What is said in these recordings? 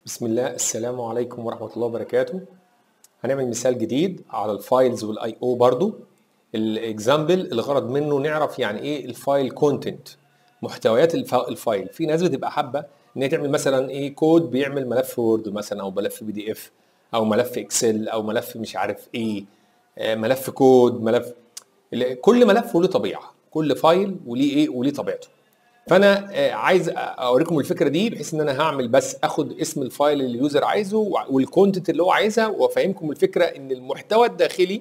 بسم الله السلام عليكم ورحمة الله وبركاته هنعمل مثال جديد على الفايلز والاي او برضو الاكزامبل الغرض منه نعرف يعني ايه الفايل كونتنت محتويات الف- الفايل في ناس بتبقى حابة ان هي تعمل مثلا ايه كود بيعمل ملف وورد مثلا او ملف بي دي اف او ملف اكسل او ملف مش عارف ايه آه، ملف كود ملف ال- كل ملف وله طبيعة كل فايل وليه ايه وليه طبيعته فانا آه، عايز اوريكم الفكره دي بحيث ان انا هعمل بس اخد اسم الفايل اللي اليوزر عايزه وع- والكونتنت اللي هو عايزها وافهمكم الفكره ان المحتوى الداخلي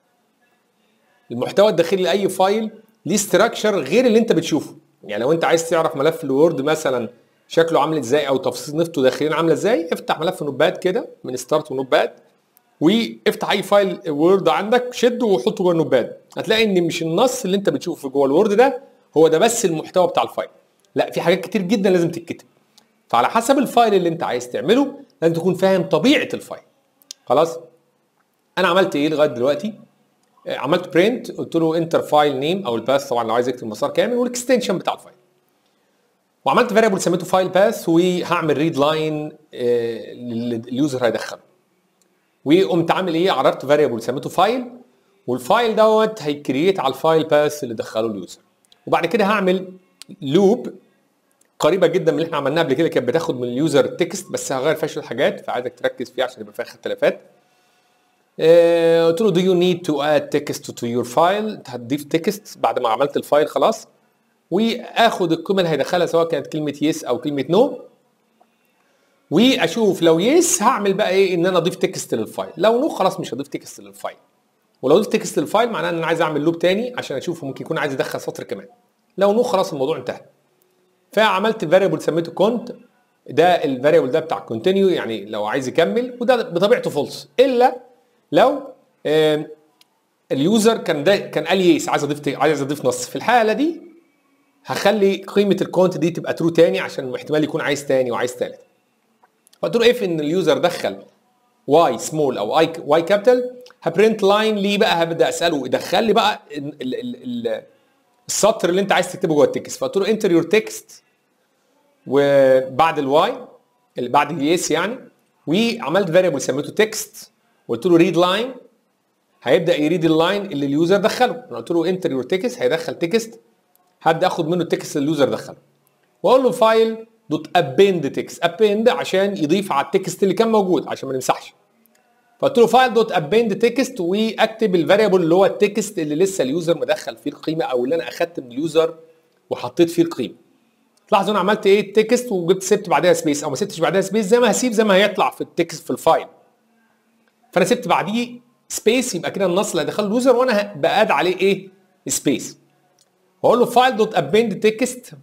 المحتوى الداخلي لاي فايل ليه ستراكشر غير اللي انت بتشوفه يعني لو انت عايز تعرف ملف الوورد مثلا شكله عامل ازاي او تصنيفته داخليا عامله ازاي افتح ملف نوت باد كده من ستارت ونوت باد وافتح اي فايل وورد عندك شده وحطه جوه النوت باد هتلاقي ان مش النص اللي انت بتشوفه جوه الوورد ده هو ده بس المحتوى بتاع الفايل لا في حاجات كتير جدا لازم تتكتب فعلى حسب الفايل اللي انت عايز تعمله لازم تكون فاهم طبيعه الفايل خلاص انا عملت ايه لغايه دلوقتي آه، عملت برنت قلت له انتر فايل نيم او الباث طبعا لو عايز اكتب مسار كامل والاكستنشن بتاع الفايل وعملت فاريبل سميته فايل باث وهعمل ريد لاين اليوزر هيدخله وقمت عامل ايه عرضت فاريبل سميته فايل والفايل دوت هيكريت على الفايل باث اللي دخله اليوزر وبعد كده هعمل لوب قريبه جدا من اللي احنا عملناها قبل كده كانت بتاخد من اليوزر تكست بس هغير فيها شويه حاجات فعايزك تركز فيها عشان يبقى فيها اختلافات آه، قلت له do you need to add text to your file هتضيف تكست بعد ما عملت الفايل خلاص واخد القيمه اللي هيدخلها سواء كانت كلمه يس او كلمه نو واشوف لو يس هعمل بقى ايه ان انا اضيف تكست للفايل لو نو خلاص مش هضيف تكست للفايل ولو ضفت تكست للفايل معناه ان انا عايز اعمل لوب تاني عشان اشوفه ممكن يكون عايز يدخل سطر كمان لو نو خلاص الموضوع انتهى فعملت الفاريبل سميته كونت ده الفاريبل ده بتاع كونتينيو يعني لو عايز يكمل وده بطبيعته فولس الا لو آم، اليوزر كان ده كان قال يس عايز اضيف عايز اضيف نص في الحاله دي هخلي قيمه الكونت دي تبقى ترو تاني عشان احتمال يكون عايز تاني وعايز تالت فقلت له اف ان اليوزر دخل واي سمول او اي واي كابيتال هبرنت لاين ليه بقى هبدا اساله دخل لي بقى ال ال ال ال السطر اللي انت عايز تكتبه جوه التكست فقلت له انتر يور تكست وبعد الواي اللي بعد اليس يعني وعملت فاريبل سميته تكست وقلت له ريد لاين هيبدا يريد اللاين اللي اليوزر دخله انا قلت له انتر يور تكست هيدخل تكست هبدا اخد منه التكست اللي اليوزر دخله واقول له فايل دوت ابند تكست ابند عشان يضيف على التكست اللي كان موجود عشان ما نمسحش فقلت له فايل دوت ابند تكست واكتب الفاريبل اللي هو التكست اللي لسه اليوزر مدخل فيه القيمه او اللي انا اخدت من اليوزر وحطيت فيه القيمه تلاحظوا انا عملت ايه التكست وجبت سبت بعدها سبيس او ما سبتش بعدها سبيس زي ما هسيب زي ما هيطلع في التكست في الفايل فانا سبت بعديه سبيس يبقى كده النص اللي هيدخله اليوزر وانا ه- بقاد عليه ايه سبيس واقول له فايل دوت ابند تكست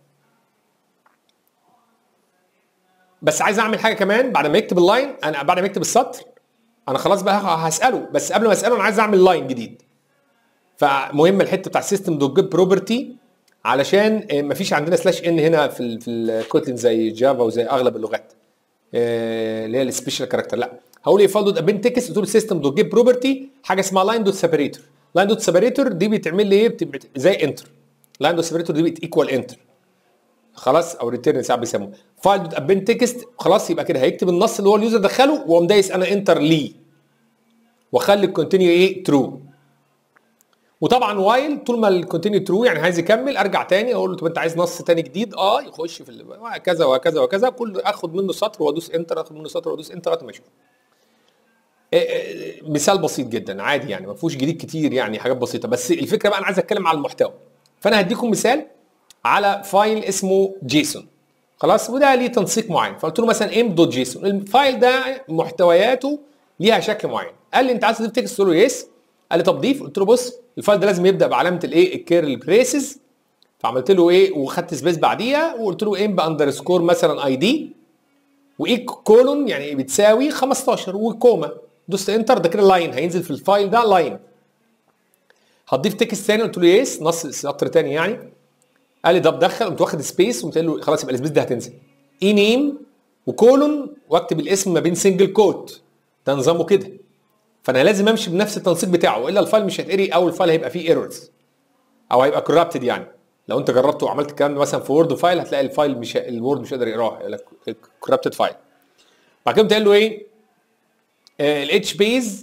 بس عايز اعمل حاجه كمان بعد ما يكتب اللاين انا بعد ما يكتب السطر انا خلاص بقى ه- هساله بس قبل ما اساله انا عايز اعمل لاين جديد فمهم الحته بتاع السيستم دوت جيت بروبرتي علشان آه، مفيش عندنا سلاش ان هنا في ال في الكوتلين زي جافا وزي اغلب اللغات آه، اللي هي السبيشال كاركتر لا هقول ايه فايل دوت ابن تكست قلت له سيستم دوت جيت بروبرتي حاجه اسمها لاين دوت سيبريتور لاين دوت سيبريتور دي بتعمل لي ايه بتبقى زي انتر لاين دوت سيبريتور دي بتيكوال انتر خلاص او ريتيرن ساعات بيسموه فايل دوت ابن تكست خلاص يبقى كده هيكتب النص اللي هو اليوزر دخله واقوم دايس انا انتر ليه واخلي الكونتينيو ايه ترو وطبعا وايل طول ما الكونتينيو ترو يعني عايز يكمل ارجع تاني اقول له طب انت عايز نص تاني جديد اه يخش في ال- وهكذا وهكذا وهكذا كل اخد منه سطر وادوس انتر اخد منه سطر وادوس انتر لغايه ما اشوف إيه إيه، مثال بسيط جدا عادي يعني ما فيهوش جديد كتير يعني حاجات بسيطه بس الفكره بقى انا عايز اتكلم على المحتوى فانا هديكم مثال على فايل اسمه جيسون خلاص وده ليه تنسيق معين فقلت له مثلا ام دوت جيسون الفايل ده محتوياته ليها شكل معين قال لي انت عايز تضيف تكست قلت له يس قال لي طب ضيف قلت له بص الفايل ده لازم يبدا بعلامه الايه الكيرل بريسز فعملت له ايه وخدت سبيس بعديها وقلت له ام باندرسكور مثلا اي دي وايه كولون يعني بتساوي 15 وكوما دوست انتر ده كده لاين هينزل في الفايل ده لاين هتضيف تكست ثاني قلت له يس نص سطر تاني يعني قال لي طب دخل قمت واخد سبيس وقمت قايل له خلاص يبقى السبيس ده هتنزل اي نيم وكولون واكتب الاسم ما بين سنجل كوت ده نظامه كده فانا لازم امشي بنفس التنسيق بتاعه والا الفايل مش هيتقري او الفايل هيبقى فيه ايرورز او هيبقى كورابتد يعني لو انت جربته وعملت الكلام ده مثلا في وورد فايل هتلاقي الفايل مش الوورد مش قادر يقراه يقول لك كورابتد فايل بعد كده قمت قايل له ايه الاتش بيز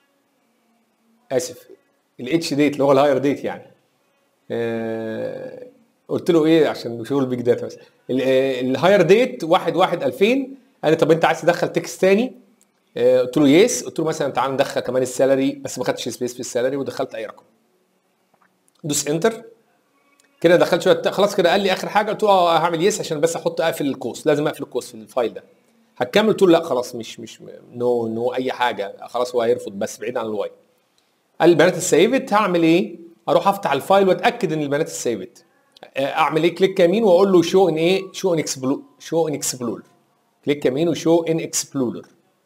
اسف الاتش ديت اللي هو الهاير ديت يعني آه، قلت له ايه عشان شغل بيج داتا بس الهاير ديت 1 1 2000 قال لي طب انت عايز تدخل تكست تاني آه، قلت له يس قلت له مثلا تعال ندخل كمان السالري بس ما خدتش سبيس في السالري ودخلت اي رقم دوس انتر كده دخلت شويه خلاص كده قال لي اخر حاجه قلت له اه هعمل يس عشان بس احط اقفل القوس لازم اقفل القوس في الفايل ده هتكمل قلت له لا خلاص مش مش نو نو اي حاجه خلاص هو هيرفض بس بعيد عن الواي قال لي البيانات السيفت هعمل ايه؟ اروح افتح الفايل واتاكد ان البيانات السيفت اعمل ايه كليك يمين واقول له شو ان ايه شو ان اكسبلور شو ان اكسبلور كليك يمين وشو ان اكسبلورر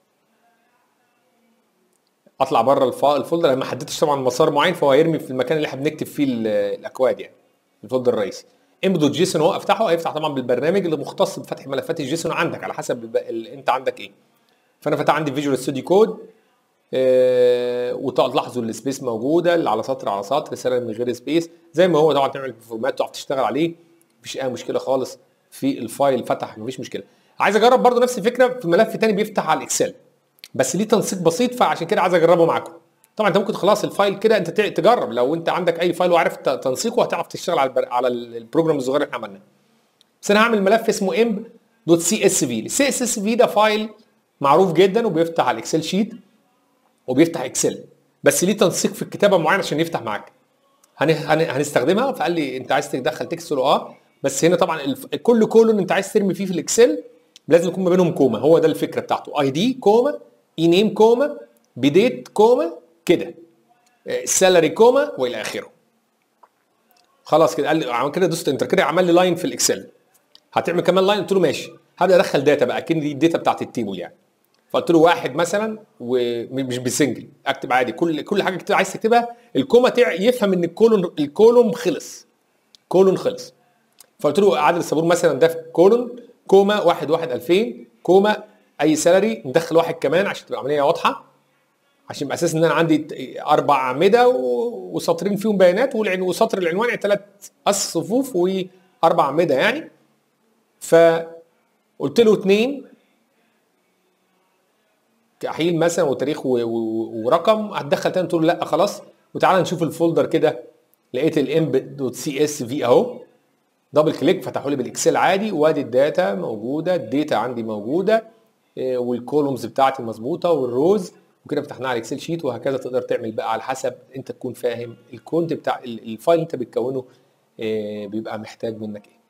اطلع بره الف- الفولدر انا ما حددتش طبعا مسار معين فهو هيرمي في المكان اللي احنا بنكتب فيه ال- الاكواد يعني الفولدر الرئيسي ام دوت جيسون هو افتحه هيفتح طبعا بالبرنامج اللي مختص بفتح ملفات الجيسون عندك على حسب الب- ال- انت عندك ايه فانا فتح عندي فيجوال ستوديو كود وتلاحظوا السبيس موجوده اللي على سطر على سطر رساله من غير سبيس زي ما هو طبعا تعمل فورمات تعرف تشتغل عليه مفيش اي مشكله خالص في الفايل فتح مفيش مشكله عايز اجرب برضو نفس الفكره في ملف تاني بيفتح على الاكسل بس ليه تنسيق بسيط فعشان كده عايز اجربه معاكم طبعا انت ممكن خلاص الفايل كده انت ت- تجرب لو انت عندك اي فايل وعارف ت- تنسيقه هتعرف تشتغل على البر... على ال- البروجرام الصغير اللي احنا عملناه بس انا هعمل ملف اسمه ام دوت سي اس في السي اس اس في ده فايل معروف جدا وبيفتح على الاكسل شيت وبيفتح اكسل بس ليه تنسيق في الكتابه معين عشان يفتح معاك هن... هن... هنستخدمها فقال لي انت عايز تدخل تكست قلت له اه بس هنا طبعا الف... كل كولون انت عايز ترمي فيه في الاكسل لازم يكون ما بينهم كوما هو ده الفكره بتاعته اي دي كوما اي نيم كوما بديت كوما كده السالري كوما والى اخره خلاص كده قال لي عمل كده دوست انتر كده عمل لي لاين في الاكسل هتعمل كمان لاين قلت له ماشي هبدا ادخل داتا بقى اكن دي الداتا بتاعت التيبل يعني فقلت له واحد مثلا ومش بسنجل اكتب عادي كل كل حاجه كتير عايز تكتبها الكوما تع... يفهم ان الكولون الكولوم خلص كولون خلص فقلت له عادل الصابور مثلا ده في كولون كوما واحد واحد 2000 كوما اي سالري ندخل واحد كمان عشان تبقى العمليه واضحه عشان يبقى اساس ان انا عندي ت- اربع اعمده و- وسطرين فيهم بيانات والعن- وسطر العنوان يعني ثلاث اس صفوف واربع اعمده يعني فقلت له اثنين كحيل مثلا وتاريخ و- و- ورقم هتدخل تاني تقول له لا خلاص وتعالى نشوف الفولدر كده لقيت الام دوت سي اس في اهو دبل كليك فتحوا لي بالاكسل عادي وادي الداتا موجوده الداتا عندي موجوده إيه، والكولومز بتاعتي مظبوطه والروز وكده فتحناها على الاكسل شيت وهكذا تقدر تعمل بقى على حسب انت تكون فاهم الكونت بتاع ال- الفايل اللي انت بتكونه إيه، بيبقى محتاج منك ايه